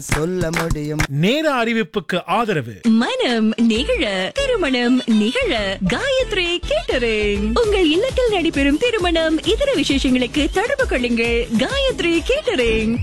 சொல்ல முடியும் நேர அறிவிப்புக்கு ஆதரவு மனம் நிகழ திருமணம் நிகழ காயத்ரி கேட்டரிங் உங்கள் இல்லத்தில் நடைபெறும் திருமணம் இதர விசேஷங்களுக்கு தொடர்பு கொள்ளுங்கள் காயத்ரி கேட்டரிங்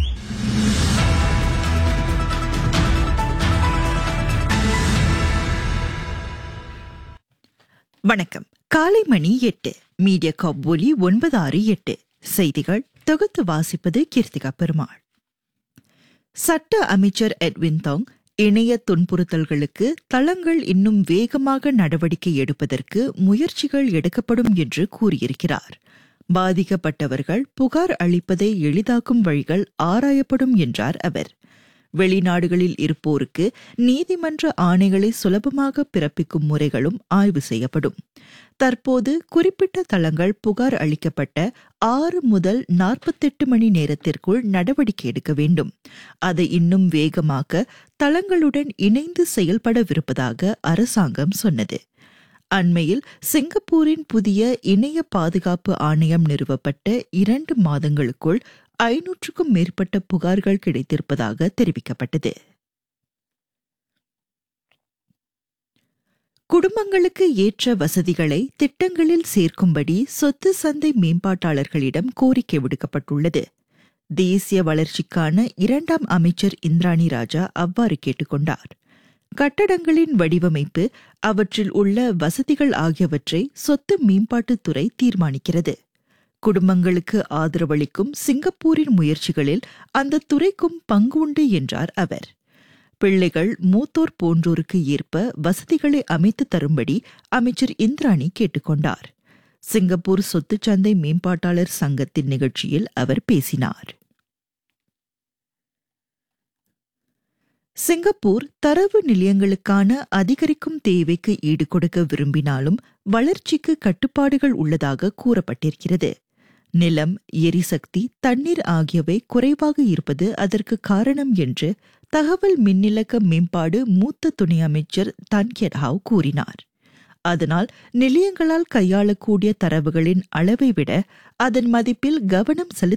வணக்கம் காலை மணி எட்டு மீடியா காப் ஒலி ஒன்பது ஆறு எட்டு செய்திகள் தொகுத்து வாசிப்பது கீர்த்திகா பெருமாள் சட்ட அமைச்சர் எட்வின் தாங் இணைய துன்புறுத்தல்களுக்கு தளங்கள் இன்னும் வேகமாக நடவடிக்கை எடுப்பதற்கு முயற்சிகள் எடுக்கப்படும் என்று கூறியிருக்கிறார் பாதிக்கப்பட்டவர்கள் புகார் அளிப்பதை எளிதாக்கும் வழிகள் ஆராயப்படும் என்றார் அவர் வெளிநாடுகளில் இருப்போருக்கு நீதிமன்ற ஆணைகளை சுலபமாக பிறப்பிக்கும் முறைகளும் ஆய்வு செய்யப்படும் தற்போது குறிப்பிட்ட தளங்கள் புகார் அளிக்கப்பட்ட ஆறு முதல் நாற்பத்தெட்டு மணி நேரத்திற்குள் நடவடிக்கை எடுக்க வேண்டும் அதை இன்னும் வேகமாக்க தளங்களுடன் இணைந்து செயல்படவிருப்பதாக அரசாங்கம் சொன்னது அண்மையில் சிங்கப்பூரின் புதிய இணைய பாதுகாப்பு ஆணையம் நிறுவப்பட்ட இரண்டு மாதங்களுக்குள் ஐநூற்றுக்கும் மேற்பட்ட புகார்கள் கிடைத்திருப்பதாக தெரிவிக்கப்பட்டது குடும்பங்களுக்கு ஏற்ற வசதிகளை திட்டங்களில் சேர்க்கும்படி சொத்து சந்தை மேம்பாட்டாளர்களிடம் கோரிக்கை விடுக்கப்பட்டுள்ளது தேசிய வளர்ச்சிக்கான இரண்டாம் அமைச்சர் இந்திராணி ராஜா அவ்வாறு கேட்டுக்கொண்டார் கட்டடங்களின் வடிவமைப்பு அவற்றில் உள்ள வசதிகள் ஆகியவற்றை சொத்து மேம்பாட்டுத்துறை தீர்மானிக்கிறது குடும்பங்களுக்கு ஆதரவளிக்கும் சிங்கப்பூரின் முயற்சிகளில் அந்த துறைக்கும் பங்கு உண்டு என்றார் அவர் பிள்ளைகள் மூத்தோர் போன்றோருக்கு ஏற்ப வசதிகளை அமைத்து தரும்படி அமைச்சர் இந்திராணி கேட்டுக்கொண்டார் சிங்கப்பூர் சொத்துச்சந்தை மேம்பாட்டாளர் சங்கத்தின் நிகழ்ச்சியில் அவர் பேசினார் சிங்கப்பூர் தரவு நிலையங்களுக்கான அதிகரிக்கும் தேவைக்கு ஈடுகொடுக்க விரும்பினாலும் வளர்ச்சிக்கு கட்டுப்பாடுகள் உள்ளதாக கூறப்பட்டிருக்கிறது நிலம் எரிசக்தி தண்ணீர் ஆகியவை குறைவாக இருப்பது அதற்கு காரணம் என்று தகவல் மின்னிலக்க மேம்பாடு மூத்த துணை அமைச்சர் தன்கெட் ஹாவ் கூறினார் அதனால் நிலையங்களால் கையாளக்கூடிய தரவுகளின் அளவை விட அதன் மதிப்பில் கவனம் செலுத்த